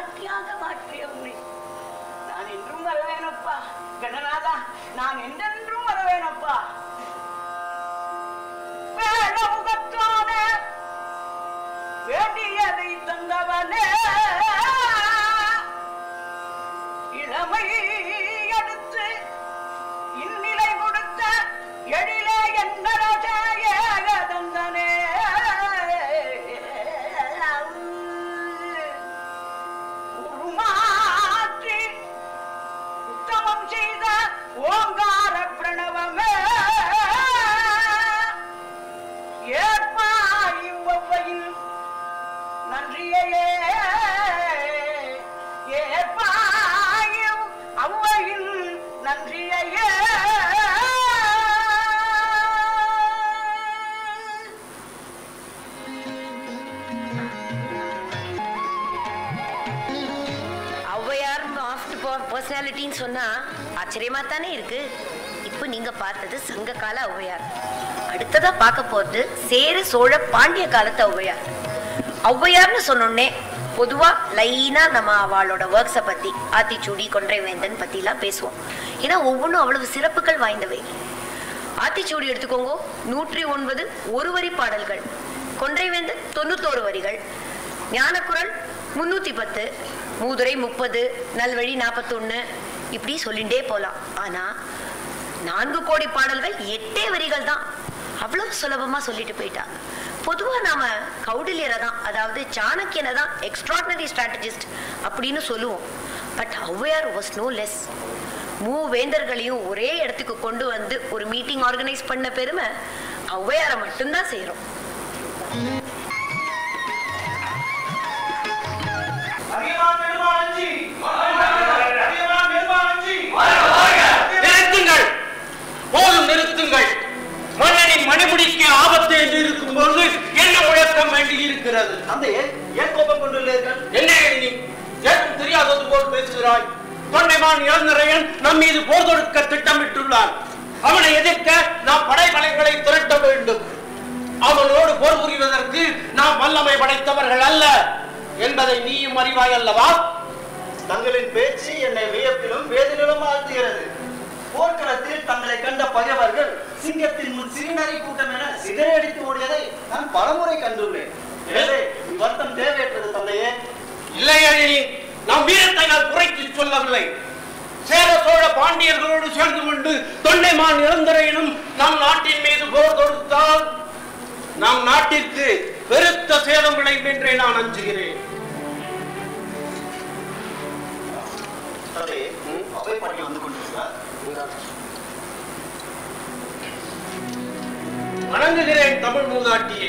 சாட்சியாக மாற்றிய உன்னை நான் என்றும் வரவேனப்பா கணநாதா நான் என்றென்றும் வரவேனப்பா வேணமுகத்தோட வேண்டியதை தந்தவனே இளமை அடுத்து இந்நிலை கொடுத்த எழிலே என்னரசேகதந்தனே உருமாற்றி உத்தமம் செய்த ஓங்கார பிரணவமே ஏற்பாய் ஒவ்வையில் நன்றியையே ஏற்பாயும் அவ்வையில் நன்றியையே ஔவையார் ஆஃப்ட் பர்சனாலிட்டின்னு சொன்னா ஆச்சரியமா தானே இருக்கு இப்போ நீங்க பார்த்தது சங்க கால ஔவையார் அடுத்ததா பார்க்க போறது சேர சோழ பாண்டிய காலத்து ஔவையார் ஔவையார்னு சொன்னோடனே பொதுவா லைனா நம்ம அவளோட ஒர்க்ஸை பத்தி ஆத்திச்சூடி கொன்றை வேந்தன் பத்திலாம் பேசுவோம் ஏன்னா ஒவ்வொன்றும் அவ்வளவு சிறப்புகள் வாய்ந்தவை ஆத்திச்சூடி எடுத்துக்கோங்க நூற்றி ஒன்பது ஒரு வரி பாடல்கள் கொன்றைவேந்தன் தொண்ணூத்தோரு வரிகள் ஞானக்குரல் முன்னூத்தி பத்து மூதுரை முப்பது நல்வழி நாற்பத்தொன்னு இப்படி சொல்லிண்டே போலாம் ஆனா நான்கு கோடி பாடல்கள் எட்டே வரிகள் தான் அவ்வளவு சுலபமா சொல்லிட்டு போயிட்டா பொதுவா நாம கௌடில்யரை தான் அதாவது சாணக்கியனை தான் எக்ஸ்ட்ராடினரி ஸ்ட்ராட்டஜிஸ்ட் அப்படின்னு சொல்லுவோம் but Avvaiyar was no less மூவேந்தர்களையும் ஒரே இடத்துக்கு கொண்டு வந்து ஒரு மீட்டிங் ஆர்கனைஸ் பண்ண பெருமை ஔவையாரை மட்டும்தான் செய்றோம் அதிகமான பெருமானஞ்சி அதிகமான பெருமானஞ்சி நிறுத்துங்கள் போதும் நிறுத்துங்கள் மன்னனின் மணிமுடிக்கு ஆபத்து என்று இருக்கும் பொழுது என்ன முழக்கம் வேண்டி இருக்கிறது தந்தையே ஏன் கோபம் கொண்டுள்ளீர்கள் என்ன நீ ஏதும் தெரியாதது போல் பேசுகிறாய் தொண்டைமான் இளந்திரையன் நம் மீது போர் தொடுக்க திட்டமிட்டுள்ளான் அவனை எதிர்க்க நாம் படைபலங்களை திரட்ட வேண்டும் அவனோடு போர் புரிவதற்கு நாம் வல்லமை படைத்தவர்கள் அல்ல என்பதை நீயும் அறிவாய் அல்லவா தங்களின் பேச்சு என்னை வியப்பிலும் வேதனையிலும் ஆழ்த்துகிறது போர்க்களத்தில் தங்களை கண்ட பகைவர்கள் சிங்கத்தின் முன் சிறுநரி கூட்டம் என சிதறடித்து ஓடியதை நான் பலமுறை கண்டுள்ளேன் எனவே வருத்தம் தேவையற்றது தந்தையே இல்லை அழினி நாம் வீரத்தை நான் குறைத்து சொல்லவில்லை சேர சோழ பாண்டியர்களோடு சேர்ந்து கொண்டு தொண்டைமான் இளந்தரையினும் நம் நாட்டின் மீது போர் தொடுத்தால் நம் நாட்டிற்கு பெருத்த சேதம் விளையும் என்றே நான் அஞ்சுகிறேன் தந்தையே அவை பண்ணி வந்து கொண்டிருக்கிறார் வணங்குகிறேன் தமிழ் மூதாட்டியே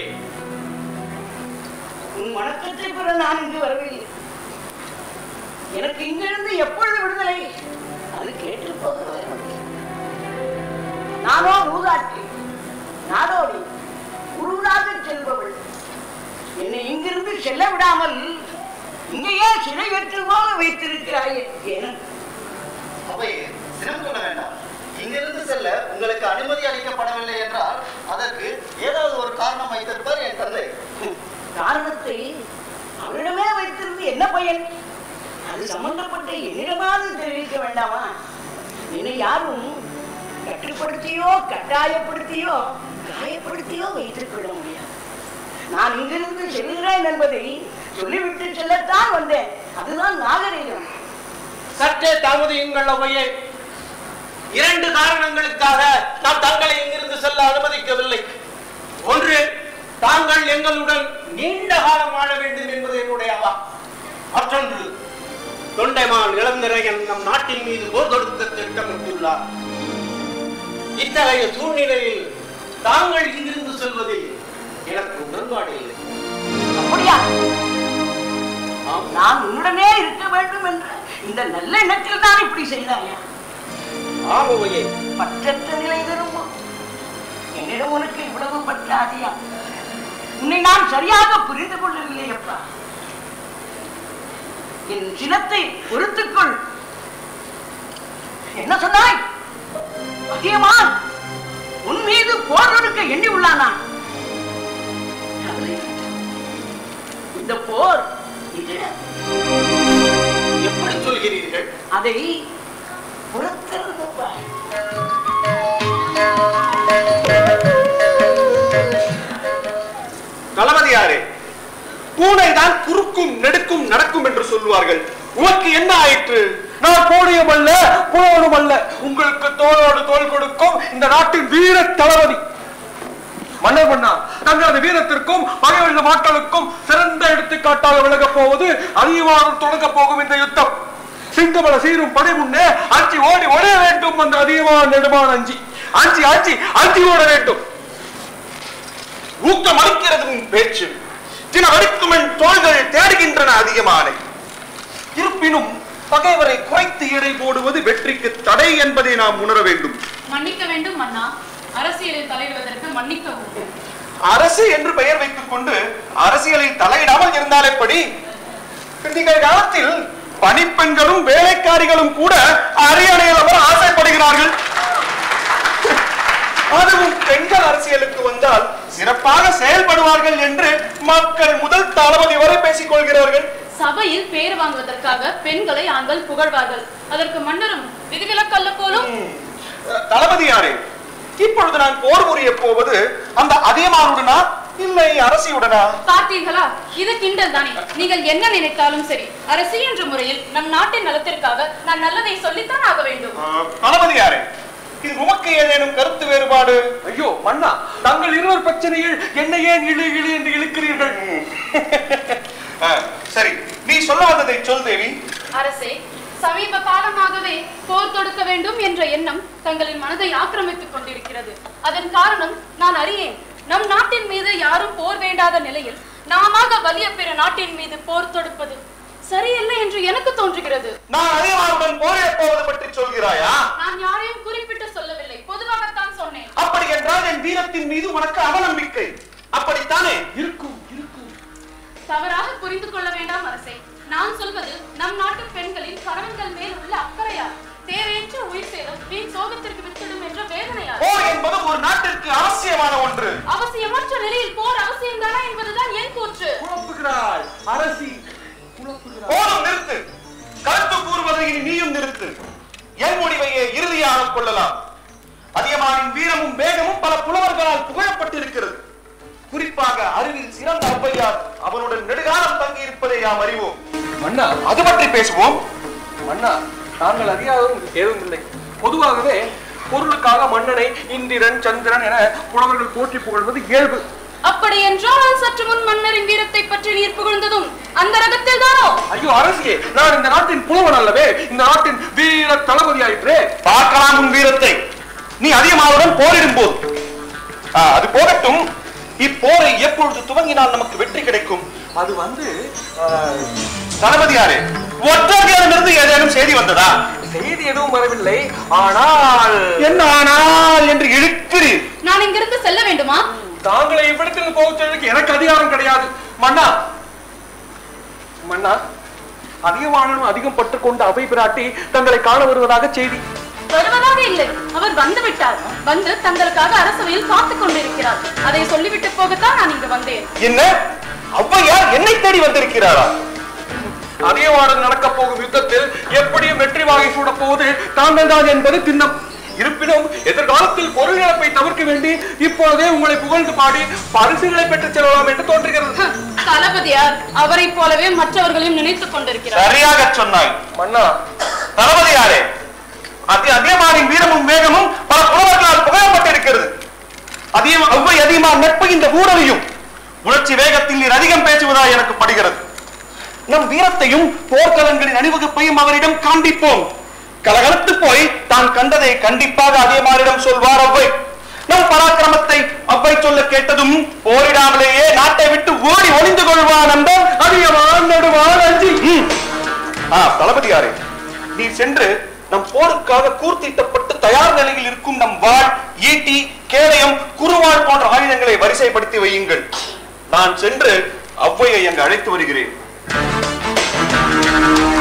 உன் வணக்கத்தை பெற நான் இங்கு வரவில்லை எனக்கு இங்கிருந்து எப்பொழுது விடுதலை அது கேட்டு போக வரவில்லை நானோ மூதாட்டி நாடோடி குருடாக செல்பவள் என்னை இங்கிருந்து செல்ல விடாமல் இங்கேயே சிறை வெற்று போல வைத்திருக்கிறாயே ஏன் அவையே சினம் கொள்ள வேண்டாம் இங்கிருந்து செல்ல உங்களுக்கு அனுமதி அளிக்கப்படவில்லை என்றால் அதற்கு ஏதாவது ஒரு காரணம் வைத்திருப்பார் என் தந்தை காரணத்தை அவரிடமே வைத்திருந்து என்ன பயன் அது சம்பந்தப்பட்ட என்னிடமாவது தெரிவிக்க வேண்டாமா என்னை யாரும் கட்டுப்படுத்தியோ கட்டாயப்படுத்தியோ காயப்படுத்தியோ வைத்திருக்க முடியாது நான் இங்கிருந்து செல்கிறேன் என்பதை சொல்லிவிட்டு செல்லத்தான் வந்தேன் அதுதான் நாகரீகம் சற்றே தாமதியுங்கள் அவையே இரண்டு காரணங்களுக்காக நாம் தங்களை இங்கிருந்து செல்ல அனுமதிக்கவில்லை ஒன்று தாங்கள் எங்களுடன் நீண்ட காலம் வாழ வேண்டும் என்பது என்னுடைய அவா மற்றொன்று தொண்டைமான் இளந்திரையன் நம் நாட்டின் மீது போர் தொடுக்க திட்டமிட்டுள்ளார் இத்தகைய சூழ்நிலையில் தாங்கள் இங்கிருந்து செல்வதில் எனக்கு உடன்பாடு இல்லை அப்படியா நான் உன்னுடனே இருக்க வேண்டும் என்ற இந்த நல்ல எண்ணத்தில் தான் இப்படி செய்தாயா ஆமையே பற்றற்ற நிலை தருமா என்னிடம் உனக்கு இவ்வளவு பற்றாதியா உன்னை நான் சரியாக புரிந்து கொள்ளவில்லை அப்பா என் சினத்தை பொறுத்துக்கொள் என்ன சொன்னாய் அதிகமா உன் மீது போர் தொடுக்க எண்ணி உள்ளானா கவலை. இந்த போர் இது எப்படி சொல்கிறீர்கள் அதை புறத்திருந்து பார். தளபதியாரே பூனை தான் குறுக்கும் நெடுக்கும் நடக்கும் என்று சொல்லுவார்கள் உனக்கு என்ன ஆயிற்று நான் கோடியும் அல்ல புலவனும் அல்ல உங்களுக்கு தோளோடு தோள் கொடுக்கும் இந்த நாட்டின் வீர தளபதி மன்னர் மன்னா தங்களது வீரத்திற்கும் பகையுள்ள மக்களுக்கும் சிறந்த எடுத்துக்காட்டாக விலகப் போவது அதிகமாக தொடங்க போகும் இந்த யுத்தம் சிங்கமல சீரும் படை முன்னே அஞ்சி ஓடி ஒரே வேண்டும் அந்த அதிகமான நெடுமான அஞ்சி அஞ்சி அஞ்சி அஞ்சி ஓட வேண்டும் ஊக்கம் அளிக்கிறது உன் பேச்சு தின வடிக்கும் என் தோள்கள் தேடுகின்றன அதிகமானை இருப்பினும் பகைவரை குறைத்து எடை போடுவது வெற்றிக்கு தடை என்பதை நாம் உணர வேண்டும் மன்னிக்க வேண்டும் மன்னா அரசியலில் தலையிடுவதற்கு மன்னிக்கவும் அரசு என்று பெயர் வைத்துக் கொண்டு அரசியலில் தலையிடாமல் இருந்தால் எப்படி நிகழ் காலத்தில் பணிப்பெண்களும் வேலைக்காரிகளும் கூட அரியணையில் அமர ஆசைப்படுகிறார்கள் அதுவும் பெண்கள் அரசியலுக்கு வந்தால் சிறப்பாக செயல்படுவார்கள் என்று மக்கள் முதல் தளபதி வரை பேசிக் கொள்கிறார்கள் சபையில் பேர் வாங்குவதற்காக பெண்களை ஆண்கள் புகழ்வார்கள் அதற்கு மன்னரும் விதிவிலக்கல்ல போலும் தளபதியாரே இப்பொழுது நான் போர் புரிய போவது அந்த அதியமானுடனா இல்லை அரசியுடனா பார்த்தீர்களா இது கிண்டல் தானே நீங்கள் என்ன நினைத்தாலும் சரி அரசி என்ற முறையில் நம் நாட்டின் நலத்திற்காக நான் நல்லதை சொல்லித்தான் ஆக வேண்டும் தளபதியாரே இது உமக்கு ஏதேனும் கருத்து வேறுபாடு ஐயோ மன்னா தங்கள் இருவர் பிரச்சனையில் என்னை ஏன் இழு இழு என்று இழுக்கிறீர்கள் சரி நீ சொல்ல வந்ததை சொல் தேவி அரசே சமீப காலமாகவே போர் தொடுக்க வேண்டும் என்ற எண்ணம் தங்களின் மனதை ஆக்கிரமித்துக் கொண்டிருக்கிறது அதன் காரணம் நான் அறியேன் நம் நாட்டின் மீது யாரும் போர் வேண்டாத நிலையில் நாமாக வலிய பிற நாட்டின் மீது போர் தொடுப்பது சரியில்லை என்று எனக்கு தோன்றுகிறது நான் அதியமானுடன் போரிட போவது பற்றி சொல்கிறாயா நான் யாரையும் குறிப்பிட்டு சொல்லவில்லை பொதுவாகத்தான் சொன்னேன் அப்படி என்றால் என் வீரத்தின் மீது உனக்கு அவநம்பிக்கை அப்படித்தானே இருக்கும் இருக்கும் தவறாக புரிந்து கொள்ள வேண்டாம் அரசே நான் சொல்வது நம் நாட்டு பெண்களின் கணவன்கள் மேல் உள்ள அக்கறையா தேவையற்ற உயிர் சேதம் வீண் சோகத்திற்கு வித்திடும் என்ற வேதனையா போர் என்பது ஒரு நாட்டிற்கு அவசியமான ஒன்று அவசியமற்ற நிலையில் போர் அவசியம்தானா என்பதுதான் என் கூற்று குழப்புகிறாள் அரசி போதும் நிறுத்து கருத்து கூறுவதை இனி நீயும் நிறுத்து என் முடிவையே இறுதியாக கொள்ளலாம் அதியமானின் வீரமும் வேகமும் பல புலவர்களால் புகழப்பட்டிருக்கிறது குறிப்பாக அறிவில் சிறந்த ஔவையார் அவனுடன் நெடுகாலம் தங்கி இருப்பதை நாம் அறிவோம் மன்னா அது பற்றி பேசுவோம் மன்னா நாங்கள் அறியாததும் ஏதும் இல்லை பொதுவாகவே பொருளுக்காக மன்னனை இந்திரன் சந்திரன் என புலவர்கள் போற்றி புகழ்வது இயல்பு அப்படி என்றால் சற்று முன் மன்னரின் வீரத்தை பற்றி நீர் புகழ்ந்ததும் அந்த ரகத்தில் தானோ ஐயோ அரசியே நான் இந்த நாட்டின் புலவன் அல்லவே இந்த நாட்டின் வீர தளபதி ஆயிற்றே பார்க்கலாம் உன் வீரத்தை நீ அதிகமாவுடன் போரிடும் போது ஆ, அது போகட்டும் இப்போரை எப்பொழுது துவங்கினால் நமக்கு வெற்றி கிடைக்கும் அது வந்து தளபதியாரே ஒற்றர்களிடமிருந்து ஏதேனும் செய்தி வந்ததா செய்தி எதுவும் வரவில்லை ஆனால் என்ன ஆனால் என்று இழுக்கிறீர் நான் இங்கிருந்து செல்ல வேண்டுமா தாங்களை இவ்விடத்தில் போகிறதுக்கு எனக்கு அதிகாரம் கிடையாது மன்னா மன்னா அதிகமானும் அதிகம் பட்டுக்கொண்ட அவை பிராட்டி தங்களை காண வருவதாக செய்தி வருவதாக இல்லை அவர் வந்து விட்டார் வந்து தங்களுக்காக அரசவையில் காத்துக் கொண்டிருக்கிறார் அதை சொல்லிவிட்டு போகத்தான் நான் இங்கு வந்தேன் என்ன ஔவையார் என்னை தேடி வந்திருக்கிறாரா அதிகமானது நடக்க போகும் யுத்தத்தில் எப்படியும் வெற்றி வாகை சூட போவது தாங்கள் தான் என்பது திண்ணம் இருப்பினும் எதிர்காலத்தில் பொருள் இழப்பை தவிர்க்க வேண்டி இப்பொழுதே உங்களை புகழ்ந்து பாடி பரிசுகளை பெற்றுச் செல்லலாம் என்று தோன்றுகிறது தளபதியார் அவரைப் போலவே மற்றவர்களையும் நினைத்துக் கொண்டிருக்கிறார் சரியாக சொன்னாய் மன்னா தளபதியாரே அதி அதியமானின் வீரமும் வேகமும் பல புலவர்களால் புகழப்பட்டிருக்கிறது அதிகம் ஒவ்வை அதிகமான நட்பு இந்த ஊரலையும் உணர்ச்சி வேகத்தில் நீர் அதிகம் பேசுவதா எனக்கு படுகிறது நம் வீரத்தையும் போர்க்களங்களின் அணிவகுப்பையும் அவரிடம் காண்பிப்போம் கலகலத்து போய் தான் கண்டதை கண்டிப்பாக அதியமானிடம் சொல்வார் அவ்வை நம் பராக்கிரமத்தை அவ்வை சொல்ல கேட்டதும் போரிடாமலேயே நாட்டை விட்டு ஓடி ஒளிந்து கொள்வான் அந்த அதிகமான் நடுவான் அஞ்சி ம். ஆ தளபதியாரே நீ சென்று நம் போருக்காக கூர்த்திட்டப்பட்டு தயார் நிலையில் இருக்கும் நம் வாள் ஈட்டி கேடயம் குருவாள் போன்ற ஆயுதங்களை வரிசைப்படுத்தி வையுங்கள் நான் சென்று ஔவையை அங்கு அழைத்து வருகிறேன்